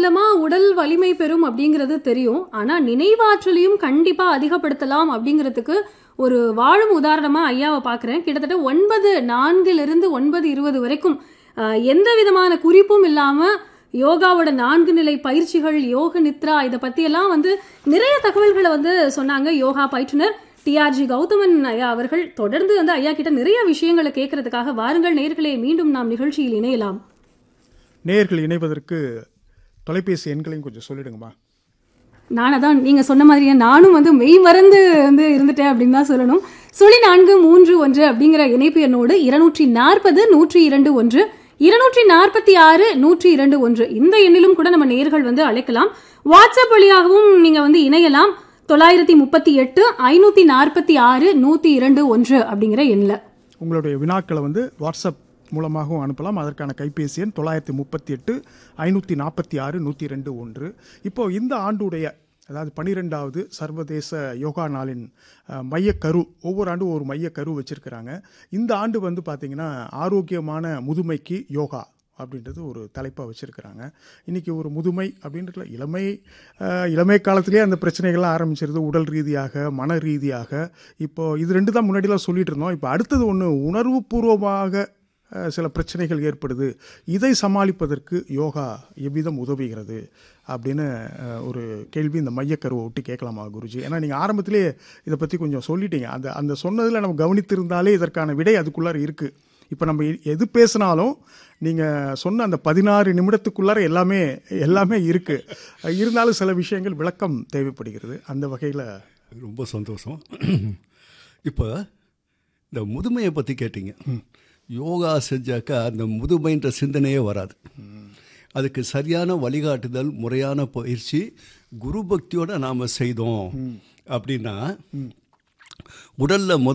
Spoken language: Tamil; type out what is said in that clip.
மூலமா உடல் வலிமை பெறும் அப்படிங்கிறது தெரியும் ஆனா நினைவாற்றலையும் கண்டிப்பா அதிகப்படுத்தலாம் அப்படிங்கிறதுக்கு ஒரு வாழும் உதாரணமா ஐயாவை பார்க்கிறேன் கிட்டத்தட்ட ஒன்பது நான்கிலிருந்து ஒன்பது இருபது வரைக்கும் ஆஹ், எந்த விதமான குறிப்பும் இல்லாம யோகாவோட நான்கு நிலை பயிற்சிகள் யோக நித்ரா இதை பத்தி எல்லாம் வந்து நிறைய தகவல்களை வந்து சொன்னாங்க யோகா பயிற்றுனர் டிஆர்ஜி கௌதமன் ஐயா அவர்கள் தொடர்ந்து வந்து ஐயா கிட்ட நிறைய விஷயங்களை கேட்கறதுக்காக வாருங்கள் நேர்களே மீண்டும் நாம் நிகழ்ச்சியில் இணையலாம் நேயர்கள் இணைவதற்கு தொலைபேசி எண்களையும் கொஞ்சம் சொல்லிடுங்கம்மா நான் அதான் நீங்க சொன்ன மாதிரியே நானும் வந்து மெய் மறந்து வந்து இருந்துட்டேன் அப்படின்னு தான் சொல்லணும் சுழி நான்கு மூன்று ஒன்று அப்படிங்கிற இணைப்பு எண்ணோடு இருநூற்றி நாற்பது நூற்றி இரண்டு ஒன்று இருநூற்றி நாற்பத்தி ஆறு நூற்றி இரண்டு ஒன்று இந்த எண்ணிலும் கூட நம்ம நேர்கள் வந்து அழைக்கலாம் வாட்ஸ்அப் வழியாகவும் நீங்க வந்து இணையலாம் தொள்ளாயிரத்தி முப்பத்தி எட்டு ஐநூத்தி நாற்பத்தி ஆறு நூத்தி இரண்டு ஒன்று அப்படிங்கிற எண்ணில் உங்களுடைய வினாக்களை வந்து வாட்ஸ்அப் மூலமாகவும் அனுப்பலாம் அதற்கான கைபேசி எண் தொள்ளாயிரத்தி முப்பத்தி எட்டு ஐநூற்றி நாற்பத்தி ஆறு நூற்றி ரெண்டு ஒன்று இப்போ இந்த ஆண்டுடைய அதாவது பன்னிரெண்டாவது சர்வதேச யோகா நாளின் அஹ், மையக்கரு ஒவ்வொரு ஆண்டும் ஒரு மையக்கரு வச்சிருக்கிறாங்க இந்த ஆண்டு வந்து பார்த்திங்கன்னா ஆரோக்கியமான முதுமைக்கு யோகா அப்படின்றது ஒரு தலைப்பாக வச்சுருக்கிறாங்க இன்றைக்கி ஒரு முதுமை அப்படின்றதுல இளமை அஹ், இளமை காலத்திலேயே அந்த பிரச்சனைகள்லாம் ஆரம்பிச்சிருது உடல் ரீதியாக மன ரீதியாக இப்போ இது ரெண்டு தான் முன்னாடிலாம் சொல்லிட்டு இருந்தோம் இப்போ அடுத்தது ஒன்று உணர்வுபூர்வமாக அஹ், சில பிரச்சனைகள் ஏற்படுது இதை சமாளிப்பதற்கு யோகா எவ்விதம் உதவுகிறது அப்படின்னு அஹ், ஒரு கேள்வி இந்த மையக்கருவை விட்டு கேட்கலாமா குருஜி ஏன்னா நீங்கள் ஆரம்பத்திலே இதை பற்றி கொஞ்சம் சொல்லிட்டீங்க அந்த அந்த சொன்னதில் நம்ம கவனித்திருந்தாலே இதற்கான விடை அதுக்குள்ளார இருக்குது இப்போ நம்ம எ- எது பேசினாலும் நீங்கள் சொன்ன அந்த பதினாறு நிமிடத்துக்குள்ளார எல்லாமே எல்லாமே இருக்குது இருந்தாலும் சில விஷயங்கள் விளக்கம் தேவைப்படுகிறது அந்த வகையில் ரொம்ப சந்தோஷம் இப்போ இந்த முதுமையை பற்றி கேட்டீங்க யோகா செஞ்சாக்கா அந்த முதுமைன்ற சிந்தனையே வராது அதுக்கு சரியான வழிகாட்டுதல் முறையான பயிற்சி குரு பக்தியோட நாம் செய்தோம் அப்படின்னா உடலில்